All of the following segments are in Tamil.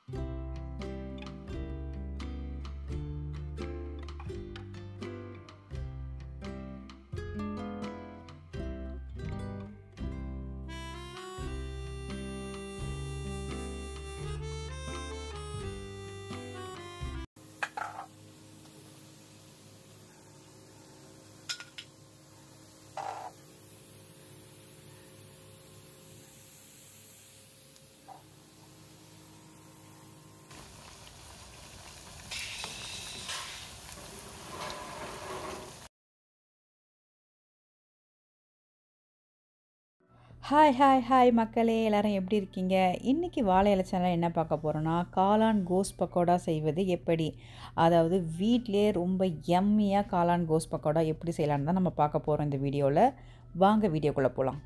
ஹாய் ஹாய் ஹாய் மக்களே எல்லாரும் எப்படி இருக்கீங்க இன்றைக்கி வாழை இலை சேனல் என்ன பார்க்க போகிறோன்னா காளான் கோஸ் பக்கோடா செய்வது எப்படி அதாவது வீட்டிலே ரொம்ப எம்மியாக காளான் கோஸ் பக்கோடா எப்படி செய்யலான்னு தான் நம்ம பார்க்க போகிறோம் இந்த வீடியோவில் வாங்க வீடியோக்குள்ளே போகலாம்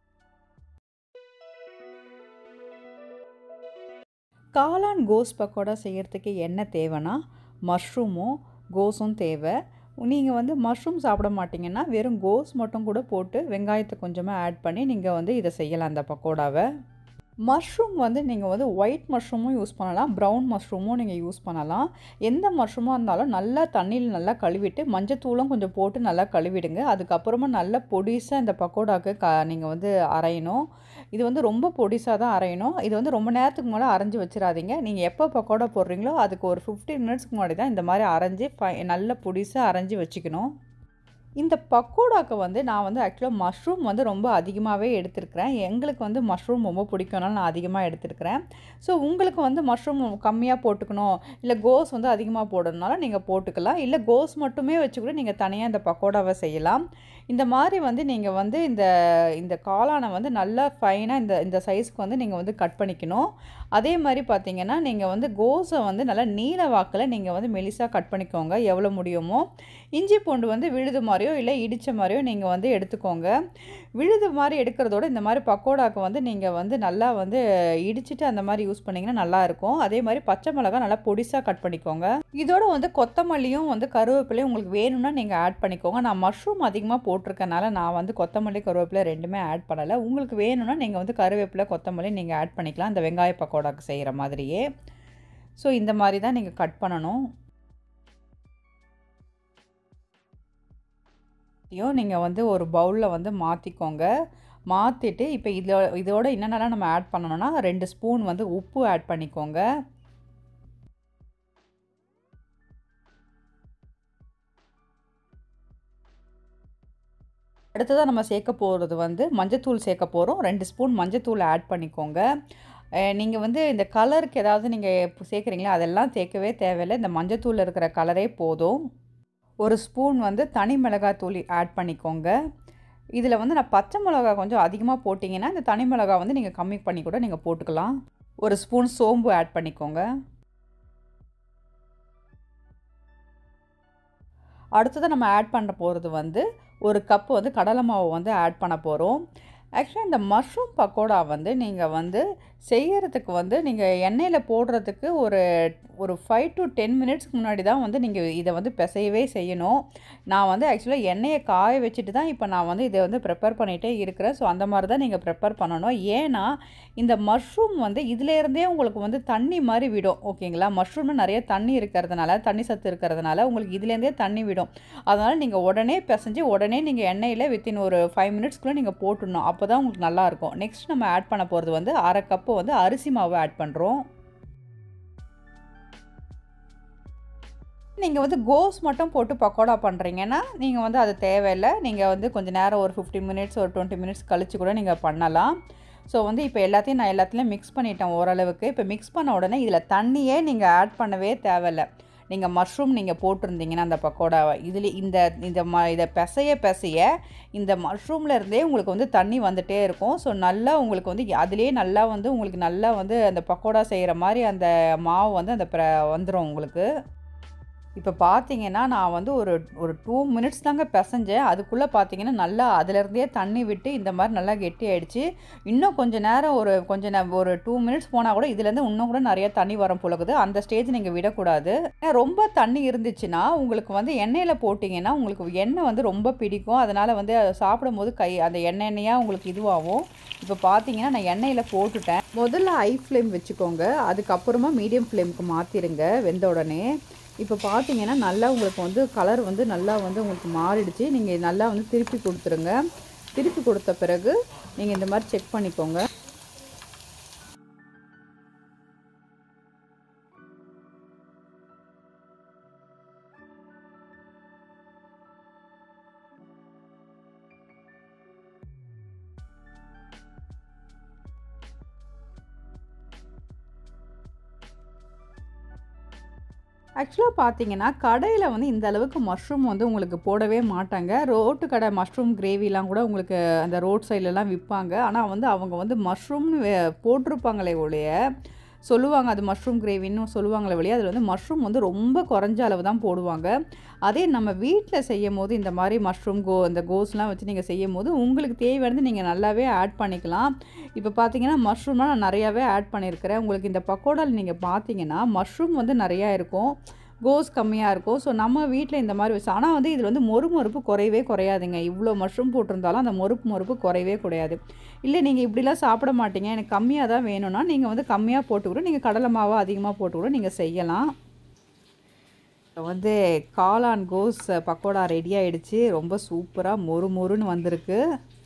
காளான் கோஸ் பக்கோடா செய்கிறதுக்கு என்ன தேவைன்னா மஷ்ரூமும் கோஸும் தேவை நீங்கள் வந்து மஷ்ரூம் சாப்பிட மாட்டிங்கன்னா வெறும் கோஸ் மட்டும் கூட போட்டு வெங்காயத்தை கொஞ்சமாக ஆட் பண்ணி நீங்கள் வந்து இதை செய்யலாம் அந்த பக்கோடாவை மஷ்ரூம் வந்து நீங்கள் வந்து ஒயிட் மஷ்ரூமும் யூஸ் பண்ணலாம் ப்ரௌன் மஷ்ரூமும் நீங்கள் யூஸ் பண்ணலாம் எந்த மஷ்ரூமாக இருந்தாலும் நல்லா தண்ணியில் நல்லா கழுவிட்டு மஞ்சத்தூளும் கொஞ்சம் போட்டு நல்லா கழுவிடுங்க அதுக்கப்புறமா நல்லா பொடிசாக இந்த பக்கோடாவுக்கு க நீங்கள் வந்து அரையணும் இது வந்து ரொம்ப பொடிசாக தான் அரையணும் இது வந்து ரொம்ப நேரத்துக்கு முன்னாடி அரைஞ்சி வச்சிடாதீங்க நீங்கள் எப்போ பக்கோடா போடுறீங்களோ அதுக்கு ஒரு ஃபிஃப்டீன் மினிட்ஸ்க்கு முன்னாடி தான் இந்த மாதிரி அரைஞ்சி ஃபை நல்ல பொடிசாக அரைஞ்சி வச்சுக்கணும் இந்த பக்கோடாக்கு வந்து நான் வந்து ஆக்சுவலாக மஷ்ரூம் வந்து ரொம்ப அதிகமாகவே எடுத்திருக்கிறேன் எங்களுக்கு வந்து மஷ்ரூம் ரொம்ப பிடிக்கும்னால நான் அதிகமாக எடுத்திருக்கிறேன் ஸோ உங்களுக்கு வந்து மஷ்ரூம் கம்மியாக போட்டுக்கணும் இல்லை கோஸ் வந்து அதிகமாக போடுறதுனால நீங்கள் போட்டுக்கலாம் இல்லை கோஸ் மட்டுமே வச்சு கூட நீங்கள் தனியாக இந்த பக்கோடாவை செய்யலாம் இந்த மாதிரி வந்து நீங்கள் வந்து இந்த இந்த காளானை வந்து நல்லா ஃபைனாக இந்த இந்த சைஸ்க்கு வந்து நீங்கள் வந்து கட் பண்ணிக்கணும் அதே மாதிரி பார்த்தீங்கன்னா நீங்கள் வந்து கோஸை வந்து நல்லா நீல வாக்கில் நீங்கள் வந்து மெலிசாக கட் பண்ணிக்கோங்க எவ்வளோ முடியுமோ இஞ்சி பூண்டு வந்து விழுது மாதிரியோ இல்லை இடித்த மாதிரியோ நீங்கள் வந்து எடுத்துக்கோங்க விழுது மாதிரி எடுக்கிறதோட இந்த மாதிரி பக்கோடாக்கு வந்து நீங்கள் வந்து நல்லா வந்து இடிச்சிட்டு அந்த மாதிரி யூஸ் பண்ணிங்கன்னா நல்லாயிருக்கும் அதே மாதிரி பச்சை மிளகா நல்லா பொடிசாக கட் பண்ணிக்கோங்க இதோட வந்து கொத்தமல்லியும் வந்து கருவேப்பிலையும் உங்களுக்கு வேணும்னா நீங்கள் ஆட் பண்ணிக்கோங்க நான் மஷ்ரூம் அதிகமாக போட்டிருக்கனால நான் வந்து கொத்தமல்லி கருவேப்பிலை ரெண்டுமே ஆட் பண்ணலை உங்களுக்கு வேணும்னா நீங்கள் வந்து கருவேப்பிலை கொத்தமல்லி நீங்கள் ஆட் பண்ணிக்கலாம் இந்த வெங்காய பக்கோடாக்கு செய்கிற மாதிரியே ஸோ இந்த மாதிரி தான் நீங்கள் கட் பண்ணணும் யும் நீங்கள் வந்து ஒரு பவுலில் வந்து மாற்றிக்கோங்க மாற்றிட்டு இப்போ இதில் இதோட என்னென்னலாம் நம்ம ஆட் பண்ணணும்னா ரெண்டு ஸ்பூன் வந்து உப்பு ஆட் பண்ணிக்கோங்க அடுத்ததாக நம்ம சேர்க்க போகிறது வந்து மஞ்சத்தூள் சேர்க்க போகிறோம் ரெண்டு ஸ்பூன் மஞ்சத்தூள் ஆட் பண்ணிக்கோங்க நீங்கள் வந்து இந்த கலருக்கு ஏதாவது நீங்கள் சேர்க்குறீங்களா அதெல்லாம் சேர்க்கவே தேவையில்லை இந்த மஞ்சத்தூள் இருக்கிற கலரே போதும் ஒரு ஸ்பூன் வந்து தனி மிளகாத்தூள் ஆட் பண்ணிக்கோங்க இதில் வந்து நான் பச்சை மிளகா கொஞ்சம் அதிகமாக போட்டிங்கன்னா இந்த தனி மிளகா வந்து நீங்கள் கம்மி பண்ணி கூட நீங்கள் போட்டுக்கலாம் ஒரு ஸ்பூன் சோம்பு ஆட் பண்ணிக்கோங்க அடுத்ததாக நம்ம ஆட் பண்ண போகிறது வந்து ஒரு கப்பு வந்து கடலை மாவு வந்து ஆட் பண்ண போகிறோம் ஆக்சுவலாக இந்த மஷ்ரூம் பக்கோடா வந்து நீங்கள் வந்து செய்கிறதுக்கு வந்து நீங்கள் எண்ணெயில் போடுறதுக்கு ஒரு ஒரு ஃபைவ் டு டென் மினிட்ஸ்க்கு முன்னாடி தான் வந்து நீங்கள் இதை வந்து பிசையவே செய்யணும் நான் வந்து ஆக்சுவலாக எண்ணெயை காய வச்சுட்டு தான் இப்போ நான் வந்து இதை வந்து ப்ரிப்பேர் பண்ணிகிட்டே இருக்கிறேன் ஸோ அந்த மாதிரி தான் நீங்கள் ப்ரிப்பேர் பண்ணணும் ஏன்னா இந்த மஷ்ரூம் வந்து இதிலேருந்தே உங்களுக்கு வந்து தண்ணி மாதிரி விடும் ஓகேங்களா மஷ்ரூமில் நிறைய தண்ணி இருக்கிறதுனால தண்ணி சத்து இருக்கிறதுனால உங்களுக்கு இதுலேருந்தே தண்ணி விடும் அதனால் நீங்கள் உடனே பிசைஞ்சு உடனே நீங்கள் எண்ணெயில் வித்தின் ஒரு ஃபைவ் மினிட்ஸ்க்குள்ளே நீங்கள் போட்டுடணும் அப்போ தான் உங்களுக்கு நல்லாயிருக்கும் நெக்ஸ்ட் நம்ம ஆட் பண்ண போகிறது வந்து அரை கப்பு வந்து அரிசி மாவு ஆட் பண்ணுறோம் நீங்கள் வந்து கோஸ் மட்டும் போட்டு பக்கோடா பண்ணுறீங்கன்னா நீங்கள் வந்து அது தேவையில்லை நீங்கள் வந்து கொஞ்சம் நேரம் ஒரு ஃபிஃப்டி மினிட்ஸ் ஒரு டுவெண்ட்டி மினிட்ஸ் கழித்து கூட நீங்கள் பண்ணலாம் ஸோ வந்து இப்போ எல்லாத்தையும் நான் எல்லாத்துலேயும் மிக்ஸ் பண்ணிட்டேன் ஓரளவுக்கு இப்போ மிக்ஸ் பண்ண உடனே இதில் தண்ணியே நீங்கள் ஆட் பண்ணவே தேவையில்லை நீங்கள் மஷ்ரூம் நீங்கள் போட்டிருந்தீங்கன்னா அந்த பக்கோடாவை இதில் இந்த இந்த ம இதை பிசைய பிசைய இந்த மஷ்ரூமில் இருந்தே உங்களுக்கு வந்து தண்ணி வந்துகிட்டே இருக்கும் ஸோ நல்லா உங்களுக்கு வந்து அதுலேயே நல்லா வந்து உங்களுக்கு நல்லா வந்து அந்த பக்கோடா செய்கிற மாதிரி அந்த மாவு வந்து அந்த வந்துடும் உங்களுக்கு இப்போ பார்த்தீங்கன்னா நான் வந்து ஒரு ஒரு டூ மினிட்ஸ் தாங்க பிசைஞ்சேன் அதுக்குள்ளே பார்த்தீங்கன்னா நல்லா அதுலேருந்தே தண்ணி விட்டு இந்த மாதிரி நல்லா கெட்டி ஆயிடுச்சு இன்னும் கொஞ்சம் நேரம் ஒரு கொஞ்சம் நே ஒரு டூ மினிட்ஸ் போனால் கூட இதுலேருந்து இன்னும் கூட நிறைய தண்ணி வரும் போலக்குது அந்த ஸ்டேஜ் நீங்கள் விடக்கூடாது ஏன்னா ரொம்ப தண்ணி இருந்துச்சுன்னா உங்களுக்கு வந்து எண்ணெயில் போட்டிங்கன்னா உங்களுக்கு எண்ணெய் வந்து ரொம்ப பிடிக்கும் அதனால் வந்து அதை சாப்பிடும்போது கை அந்த எண்ணெய் எண்ணெயாக உங்களுக்கு இதுவாகும் இப்போ பார்த்தீங்கன்னா நான் எண்ணெயில் போட்டுட்டேன் முதல்ல ஹை ஃப்ளேம் வச்சுக்கோங்க அதுக்கப்புறமா மீடியம் ஃப்ளேமுக்கு மாற்றிடுங்க வெந்த உடனே இப்போ பார்த்தீங்கன்னா நல்லா உங்களுக்கு வந்து கலர் வந்து நல்லா வந்து உங்களுக்கு மாறிடுச்சு நீங்கள் நல்லா வந்து திருப்பி கொடுத்துருங்க திருப்பி கொடுத்த பிறகு நீங்கள் இந்த மாதிரி செக் பண்ணிக்கோங்க ஆக்சுவலாக பார்த்தீங்கன்னா கடையில் வந்து இந்த அளவுக்கு மஷ்ரூம் வந்து உங்களுக்கு போடவே மாட்டாங்க ரோட்டு கடை மஷ்ரூம் கிரேவிலாம் கூட உங்களுக்கு அந்த ரோட் சைட்லலாம் விற்பாங்க ஆனால் வந்து அவங்க வந்து மஷ்ரூம்னு வே- போட்டிருப்பாங்களே ஒழிய சொல்லுவாங்க அது மஷ்ரூம் கிரேவின்னு சொல்லுவாங்களே ஒழிய அதில் வந்து மஷ்ரூம் வந்து ரொம்ப குறைஞ்ச அளவு தான் போடுவாங்க அதே நம்ம வீட்டில் செய்யும் போது இந்த மாதிரி மஷ்ரூம் கோ இந்த கோஸ்லாம் வச்சு நீங்கள் செய்யும் போது உங்களுக்கு தேவையானது நீங்கள் நல்லாவே ஆட் பண்ணிக்கலாம் இப்போ பார்த்தீங்கன்னா மஷ்ரூம்லாம் நான் நிறையாவே ஆட் பண்ணியிருக்கிறேன் உங்களுக்கு இந்த பக்கோடாவில் நீங்கள் பார்த்தீங்கன்னா மஷ்ரூம் வந்து நிறையா இருக்கும் கோஸ் கம்மியாக இருக்கும் ஸோ நம்ம வீட்டில் இந்த மாதிரி வச்சு ஆனால் வந்து இதில் வந்து மொறு மொறுப்பு குறையவே குறையாதுங்க இவ்வளோ மஷ்ரூம் போட்டிருந்தாலும் அந்த மொறுப்பு மொறுப்பு குறையவே குறையாது இல்லை நீங்கள் இப்படிலாம் சாப்பிட மாட்டீங்க எனக்கு கம்மியாக தான் வேணும்னா நீங்கள் வந்து கம்மியாக போட்டு கூட நீங்கள் கடலை மாவை அதிகமாக போட்டு கூட நீங்கள் செய்யலாம் இப்போ வந்து காளான் கோஸ் பக்கோடா ரெடி ஆயிடுச்சு ரொம்ப சூப்பராக மொறு மொறுன்னு வந்திருக்கு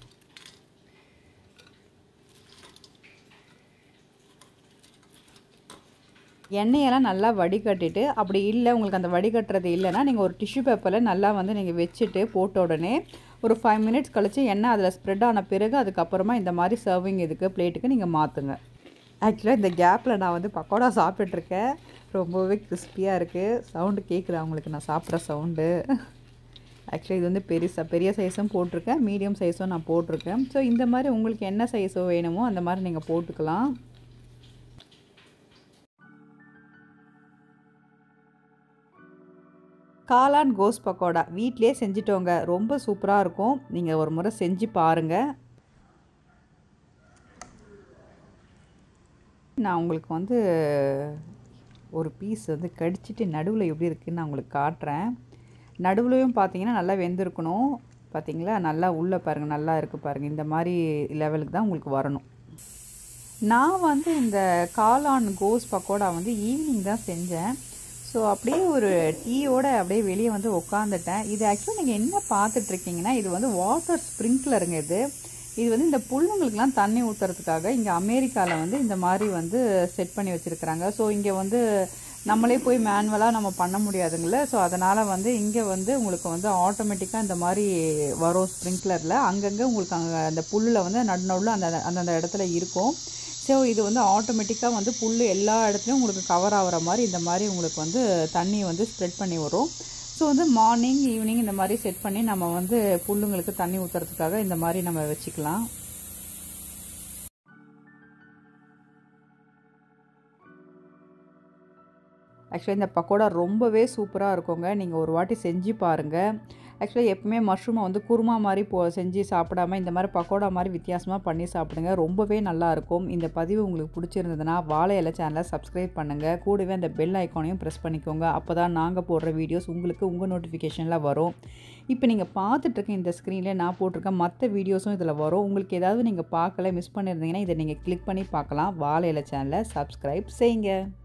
எண்ணெயெல்லாம் நல்லா வடிகட்டிட்டு அப்படி இல்லை உங்களுக்கு அந்த வடிகட்டுறது இல்லைன்னா நீங்கள் ஒரு டிஷ்யூ பேப்பரில் நல்லா வந்து நீங்கள் வச்சுட்டு போட்ட உடனே ஒரு ஃபைவ் மினிட்ஸ் கழித்து எண்ணெய் அதில் ஸ்ப்ரெட் ஆன பிறகு அதுக்கப்புறமா இந்த மாதிரி சர்விங் இதுக்கு பிளேட்டுக்கு நீங்கள் மாற்றுங்க ஆக்சுவலாக இந்த கேப்பில் நான் வந்து பக்கோடா சாப்பிட்டுட்ருக்கேன் ரொம்பவே கிறிஸ்பியாக இருக்குது சவுண்டு கேட்குது அவங்களுக்கு நான் சாப்பிட்ற சவுண்டு ஆக்சுவலி இது வந்து பெருசாக பெரிய சைஸும் போட்டிருக்கேன் மீடியம் சைஸும் நான் போட்டிருக்கேன் ஸோ இந்த மாதிரி உங்களுக்கு என்ன சைஸோ வேணுமோ அந்த மாதிரி நீங்கள் போட்டுக்கலாம் காளான் கோஸ் பக்கோடா வீட்டிலே செஞ்சுட்டோங்க ரொம்ப சூப்பராக இருக்கும் நீங்கள் ஒரு முறை செஞ்சு பாருங்கள் நான் உங்களுக்கு வந்து ஒரு பீஸ் வந்து கடிச்சிட்டு நடுவில் எப்படி இருக்குன்னு நான் உங்களுக்கு காட்டுறேன் நடுவுலையும் பார்த்தீங்கன்னா நல்லா வெந்திருக்கணும் பார்த்தீங்களா நல்லா உள்ளே பாருங்கள் நல்லா இருக்குது பாருங்கள் இந்த மாதிரி லெவலுக்கு தான் உங்களுக்கு வரணும் நான் வந்து இந்த காளான் கோஸ் பக்கோடா வந்து ஈவினிங் தான் செஞ்சேன் ஸோ அப்படியே ஒரு டீயோட அப்படியே வெளியே வந்து உட்காந்துட்டேன் இது ஆக்சுவலாக நீங்கள் என்ன பார்த்துட்ருக்கீங்கன்னா இது வந்து வாட்டர் ஸ்ப்ரிங்க்லருங்க இது இது வந்து இந்த புல்லுங்களுக்கெலாம் தண்ணி ஊற்றுறதுக்காக இங்கே அமெரிக்காவில் வந்து இந்த மாதிரி வந்து செட் பண்ணி வச்சுருக்குறாங்க ஸோ இங்கே வந்து நம்மளே போய் மேனுவலாக நம்ம பண்ண முடியாதுங்கள ஸோ அதனால் வந்து இங்கே வந்து உங்களுக்கு வந்து ஆட்டோமேட்டிக்காக இந்த மாதிரி வரும் ஸ்ப்ரிங்க்லரில் அங்கங்கே உங்களுக்கு அங்கே அந்த புல்லில் வந்து நடு நடுவில் அந்த அந்தந்த இடத்துல இருக்கும் ஸோ இது வந்து ஆட்டோமேட்டிக்காக வந்து புல் எல்லா இடத்துலையும் உங்களுக்கு கவர் ஆகிற மாதிரி இந்த மாதிரி உங்களுக்கு வந்து தண்ணி வந்து ஸ்ப்ரெட் பண்ணி வரும் ஸோ வந்து மார்னிங் ஈவினிங் இந்த மாதிரி செட் பண்ணி நம்ம வந்து புல்லுங்களுக்கு தண்ணி ஊற்றுறதுக்காக இந்த மாதிரி நம்ம வச்சுக்கலாம் ஆக்சுவலி இந்த பக்கோடா ரொம்பவே சூப்பராக இருக்குங்க நீங்கள் ஒரு வாட்டி செஞ்சு பாருங்கள் ஆக்சுவலாக எப்பவுமே மஷ்ரூமை வந்து குருமா மாதிரி போ செஞ்சு சாப்பிடாம இந்த மாதிரி பக்கோடா மாதிரி வித்தியாசமாக பண்ணி சாப்பிடுங்க ரொம்பவே நல்லாயிருக்கும் இந்த பதிவு உங்களுக்கு பிடிச்சிருந்ததுன்னா வாழை இலை சேனலை சப்ஸ்கிரைப் பண்ணுங்கள் கூடவே அந்த பெல் ஐக்கானையும் ப்ரெஸ் பண்ணிக்கோங்க அப்போ தான் நாங்கள் போடுற வீடியோஸ் உங்களுக்கு உங்கள் நோட்டிஃபிகேஷனில் வரும் இப்போ நீங்கள் பார்த்துட்ருக்க இந்த ஸ்க்ரீனில் நான் போட்டிருக்க மற்ற வீடியோஸும் இதில் வரும் உங்களுக்கு ஏதாவது நீங்கள் பார்க்கல மிஸ் பண்ணியிருந்தீங்கன்னா இதை நீங்கள் கிளிக் பண்ணி பார்க்கலாம் வாழை இலை சேனலை சப்ஸ்கிரைப் செய்யுங்க